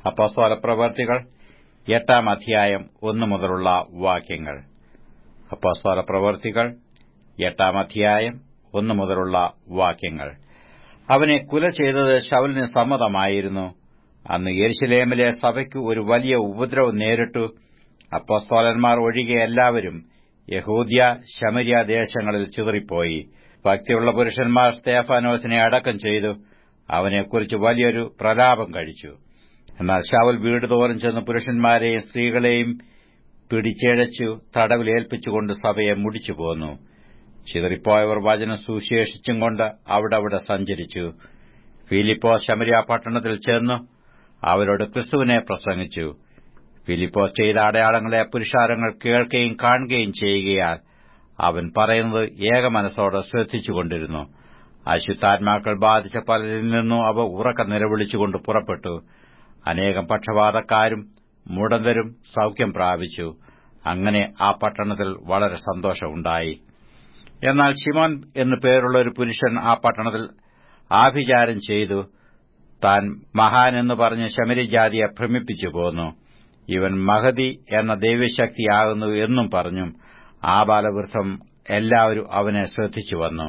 അപ്പോസ്തല പ്രവർത്തികൾ എട്ടാം അധ്യായം ഒന്നു മുതലുള്ള വാക്യങ്ങൾ അപ്പോസ്തല പ്രവർത്തികൾ എട്ടാം അധ്യായം ഒന്നു മുതലുള്ള വാക്യങ്ങൾ അവനെ കുല ചെയ്തത് ശവലിന് സമ്മതമായിരുന്നു അന്ന് യെരുശലേമിലെ സഭയ്ക്ക് ഒരു വലിയ ഉപദ്രവം നേരിട്ടു അപ്പോസ്തോലന്മാർ ഒഴികെ എല്ലാവരും യഹൂദ്യ ശമര്യ ദേശങ്ങളിൽ ചിതറിപ്പോയി ഭക്തിയുള്ള പുരുഷന്മാർ സ്തേഫാനോസിനെ അടക്കം ചെയ്തു അവനെക്കുറിച്ച് വലിയൊരു പ്രലാപം കഴിച്ചു എന്നാൽ ശവൽ വീട് തോറും ചെന്ന് പുരുഷന്മാരെയും സ്ത്രീകളെയും പിടിച്ചഴച്ചു തടവിലേൽപ്പിച്ചുകൊണ്ട് സഭയെ മുടിച്ചു പോന്നു ചിതറിപ്പോയവർ വചനം സുശേഷിച്ചും കൊണ്ട് അവിടെ അവിടെ സഞ്ചരിച്ചു ഫിലിപ്പോ ശമരിയ പട്ടണത്തിൽ ചെന്നു അവരോട് ക്രിസ്തുവിനെ പ്രസംഗിച്ചു ഫിലിപ്പോസ് ചെയ്ത അടയാളങ്ങളെ പുരുഷാരങ്ങൾ കേൾക്കുകയും കാണുകയും ചെയ്യുകയാൽ അവൻ പറയുന്നത് ഏകമനസ്സോടെ ശ്രദ്ധിച്ചുകൊണ്ടിരുന്നു അശുദ്ധാത്മാക്കൾ ബാധിച്ച പലരിൽ നിന്നും അവ ഉറക്ക നിലവിളിച്ചുകൊണ്ട് പുറപ്പെട്ടു അനേകം പക്ഷപാതക്കാരും മുടന്തരും സൌഖ്യം പ്രാപിച്ചു അങ്ങനെ ആ പട്ടണത്തിൽ വളരെ സന്തോഷമുണ്ടായി എന്നാൽ ശിമോൻ എന്നു പേരുള്ള ഒരു പുരുഷൻ ആ പട്ടണത്തിൽ ആഭിചാരം ചെയ്തു താൻ മഹാൻ എന്ന് പറഞ്ഞ് ശമരിജാതിയെ ഭ്രമിപ്പിച്ചു പോന്നു ഇവൻ മഹതി എന്ന ദൈവശക്തിയാകുന്നു എന്നും പറഞ്ഞും ആ ബാലവൃദ്ധം എല്ലാവരും അവനെ ശ്രദ്ധിച്ചു വന്നു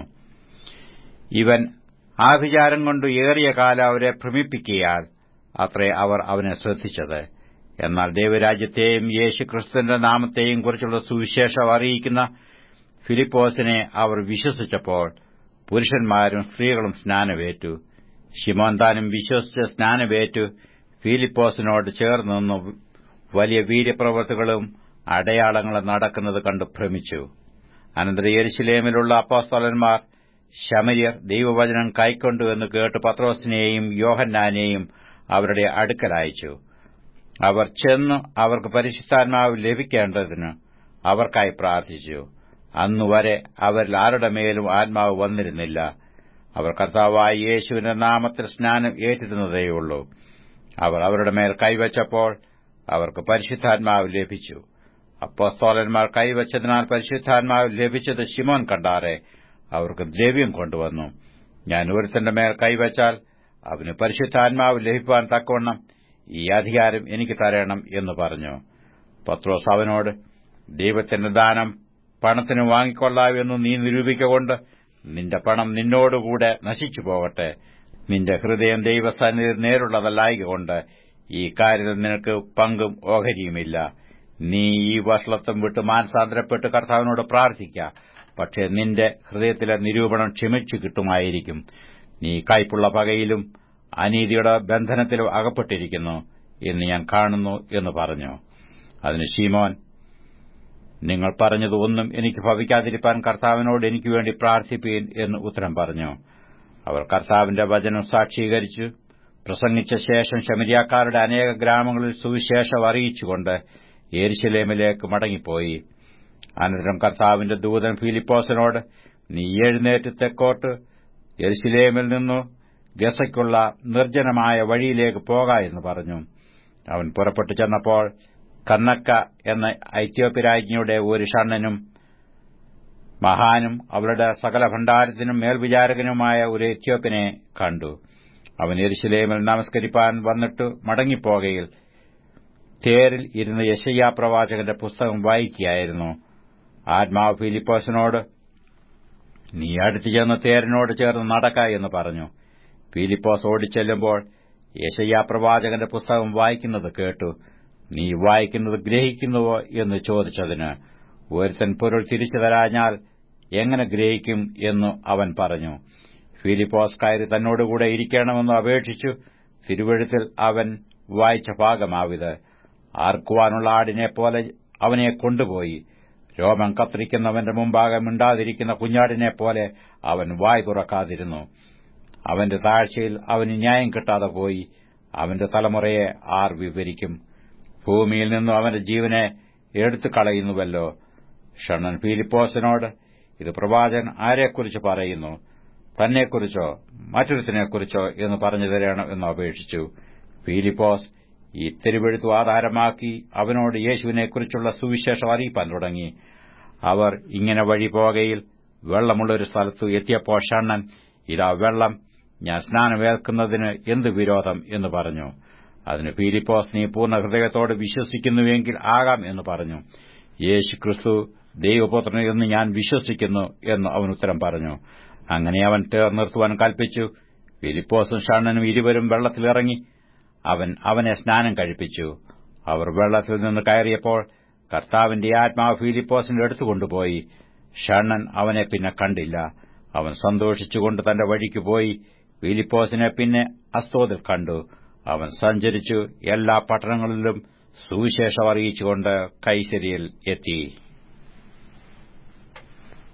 ഇവൻ ആഭിചാരം കൊണ്ട് ഏറിയ കാലം അവരെ ഭ്രമിപ്പിക്കിയാൽ അത്രേ അവർ അവനെ ശ്രദ്ധിച്ചത് എന്നാൽ ദൈവരാജ്യത്തെയും യേശുക്രിസ്തുവിന്റെ നാമത്തെയും കുറിച്ചുള്ള സുവിശേഷം അറിയിക്കുന്ന ഫിലിപ്പോസിനെ അവർ വിശ്വസിച്ചപ്പോൾ പുരുഷന്മാരും സ്ത്രീകളും സ്നാനമേറ്റു ശിമോൻ താനും വിശ്വസിച്ച് സ്നാനമേറ്റു ഫിലിപ്പോസിനോട് ചേർന്നു വലിയ വീര്യപ്രവൃത്തികളും അടയാളങ്ങളും നടക്കുന്നത് കണ്ട് ഭ്രമിച്ചു അനന്തര യെരുശലേമിലുള്ള അപ്പോസ്തലന്മാർ ശമര്യർ ദൈവവചനം കൈക്കൊണ്ടു എന്ന് കേട്ട് പത്രോസിനെയും യോഹന്നാനെയും അവരുടെ അടുക്കലയച്ചു അവർ ചെന്ന് അവർക്ക് പരിശുദ്ധാത്മാവ് ലഭിക്കേണ്ടതിന് അവർക്കായി പ്രാർത്ഥിച്ചു അന്നുവരെ അവരിൽ ആരുടെ മേലും ആത്മാവ് വന്നിരുന്നില്ല അവർ കർത്താവായ യേശുവിന്റെ നാമത്തിൽ സ്നാനം ഏറ്റിരുന്നതേയുള്ളൂ അവർ അവരുടെ മേൽ കൈവച്ചപ്പോൾ അവർക്ക് പരിശുദ്ധാത്മാവ് ലഭിച്ചു അപ്പോസ്തോലന്മാർ കൈവച്ചതിനാൽ പരിശുദ്ധാത്മാവ് ലഭിച്ചത് ശിമോൻ കണ്ടാറെ അവർക്ക് ദ്രവ്യം കൊണ്ടുവന്നു ഞാൻ ഒരുത്തന്റെ മേൽ കൈവച്ചാൽ അവന് പരിശുദ്ധാത്മാവ് ലഭിപ്പാൻ തക്കവണ്ണം ഈ അധികാരം എനിക്ക് തരണം എന്ന് പറഞ്ഞു പത്രോസ് അവനോട് ദൈവത്തിന്റെ ദാനം പണത്തിന് വാങ്ങിക്കൊള്ളാവെന്ന് നീ നിരൂപിക്കൊണ്ട് നിന്റെ പണം നിന്നോടുകൂടെ നശിച്ചു പോകട്ടെ നിന്റെ ഹൃദയം ദൈവസന്നിധി നേരുള്ളതല്ലായകൊണ്ട് ഈ കാര്യത്തിൽ നിനക്ക് പങ്കും ഓഹരിയുമില്ല നീ ഈ വഷളത്വം വിട്ട് മാനസാന്തരപ്പെട്ട് കർത്താവിനോട് പ്രാർത്ഥിക്ക പക്ഷേ നിന്റെ ഹൃദയത്തിലെ നിരൂപണം ക്ഷമിച്ചു കിട്ടുമായിരിക്കും നീ കൈപ്പുള്ള പകയിലും അനീതിയുടെ ബന്ധനത്തിലും അകപ്പെട്ടിരിക്കുന്നു എന്ന് ഞാൻ കാണുന്നു എന്ന് പറഞ്ഞു അതിന് ശീമോൻ നിങ്ങൾ പറഞ്ഞത് ഒന്നും എനിക്ക് ഭവിക്കാതിരിക്കാൻ കർത്താവിനോട് എനിക്ക് വേണ്ടി പ്രാർത്ഥിപ്പീൻ എന്ന് ഉത്തരം പറഞ്ഞു അവർ കർത്താവിന്റെ വചനം സാക്ഷീകരിച്ചു പ്രസംഗിച്ച ശേഷം ശമരിയാക്കാരുടെ അനേക ഗ്രാമങ്ങളിൽ സുവിശേഷം അറിയിച്ചുകൊണ്ട് യേരുശലേമിലേക്ക് മടങ്ങിപ്പോയി അനന്തരം കർത്താവിന്റെ ദൂതൻ ഫിലിപ്പോസിനോട് നീ എഴുന്നേറ്റ് തെക്കോട്ട് യെരുശലേമിൽ നിന്നു ഗസയ്ക്കുള്ള നിർജ്ജനമായ വഴിയിലേക്ക് പോക എന്ന് പറഞ്ഞു അവൻ പുറപ്പെട്ടു ചെന്നപ്പോൾ കന്നക്ക എന്ന ഐത്യോപ്യ രാജ്ഞിയുടെ ഒരു ഷണ്ണനും മഹാനും അവളുടെ സകല ഭണ്ഡാരത്തിനും മേൽവിചാരകനുമായ ഒരു എത്യോപ്യനെ കണ്ടു അവൻ എരുശലേമിൽ നമസ്കരിപ്പാൻ വന്നിട്ട് മടങ്ങിപ്പോകയിൽ തേരിൽ ഇരുന്ന് യശയ്യാ പ്രവാചകന്റെ പുസ്തകം വായിക്കുകയായിരുന്നു ആത്മാവ് ഫിലിപ്പോസിനോട് നീ അടുത്തു ചെന്ന് തേരിനോട് ചേർന്ന് നടക്ക എന്ന് പറഞ്ഞു ഫിലിപ്പോസ് ഓടിച്ചെല്ലുമ്പോൾ യശയ്യാ പ്രവാചകന്റെ പുസ്തകം വായിക്കുന്നത് കേട്ടു നീ വായിക്കുന്നത് ഗ്രഹിക്കുന്നുവോ എന്ന് ചോദിച്ചതിന് ഒരുത്തൻ പൊരുൾ തിരിച്ചു തരാഞ്ഞാൽ എങ്ങനെ ഗ്രഹിക്കും എന്നു അവൻ പറഞ്ഞു ഫിലിപ്പോസ് കയറി തന്നോടുകൂടെ ഇരിക്കണമെന്ന് അപേക്ഷിച്ചു തിരുവഴുത്തിൽ അവൻ വായിച്ച ഭാഗമാവിത് ആർക്കുവാനുള്ള ആടിനെപ്പോലെ അവനെ കൊണ്ടുപോയി രോമം കത്തിരിക്കുന്നവന്റെ മുമ്പാകെ മിണ്ടാതിരിക്കുന്ന കുഞ്ഞാടിനെപ്പോലെ അവൻ വായ് തുറക്കാതിരുന്നു അവന്റെ താഴ്ചയിൽ അവന് ന്യായം കിട്ടാതെ പോയി അവന്റെ തലമുറയെ ആർ വിവരിക്കും ഭൂമിയിൽ നിന്നും അവന്റെ ജീവനെ എടുത്തു കളയുന്നുവല്ലോ ഷണ്ണൻ ഫിലിപ്പോസിനോട് ഇത് പ്രവാചകൻ ആരെക്കുറിച്ച് പറയുന്നു തന്നെക്കുറിച്ചോ മറ്റൊരുത്തിനെക്കുറിച്ചോ എന്ന് പറഞ്ഞു തരണം എന്ന് അപേക്ഷിച്ചു ഫിലിപ്പോസ് ഈ തിരുവെഴുത്തു ആധാരമാക്കി അവനോട് യേശുവിനെക്കുറിച്ചുള്ള സുവിശേഷം അറിയിപ്പാൻ തുടങ്ങി അവർ ഇങ്ങനെ വഴി പോകയിൽ വെള്ളമുള്ളൊരു സ്ഥലത്തു എത്തിയപ്പോൾ ഷണ്ണൻ ഇതാ വെള്ളം ഞാൻ സ്നാനമേൽക്കുന്നതിന് എന്ത് വിരോധം എന്ന് പറഞ്ഞു അതിന് ഫിലിപ്പോസ് നീ പൂർണ്ണ ഹൃദയത്തോടെ വിശ്വസിക്കുന്നുവെങ്കിൽ ആകാം എന്ന് പറഞ്ഞു യേശു ക്രിസ്തു ദൈവപുത്രൻ എന്ന് ഞാൻ വിശ്വസിക്കുന്നു എന്ന് അവൻ ഉത്തരം പറഞ്ഞു അങ്ങനെ അവൻ തേർ നിർത്തുവാൻ കൽപ്പിച്ചു ഫിലിപ്പോസും ഷണ്ണനും ഇരുവരും വെള്ളത്തിലിറങ്ങി അവൻ അവനെ സ്നാനം കഴിപ്പിച്ചു അവർ വെള്ളത്തിൽ നിന്ന് കയറിയപ്പോൾ കർത്താവിന്റെ ആത്മാവ് ഫിലിപ്പോസിന്റെ അടുത്തുകൊണ്ടുപോയി ഷണ്ണൻ അവനെ പിന്നെ കണ്ടില്ല അവൻ സന്തോഷിച്ചുകൊണ്ട് തന്റെ വഴിക്ക് പോയി ഫിലിപ്പോസിനെ പിന്നെ അസ്തോതിൽ കണ്ടു അവൻ സഞ്ചരിച്ചു എല്ലാ പട്ടണങ്ങളിലും സുവിശേഷം അറിയിച്ചുകൊണ്ട് കൈശരിയിൽ എത്തി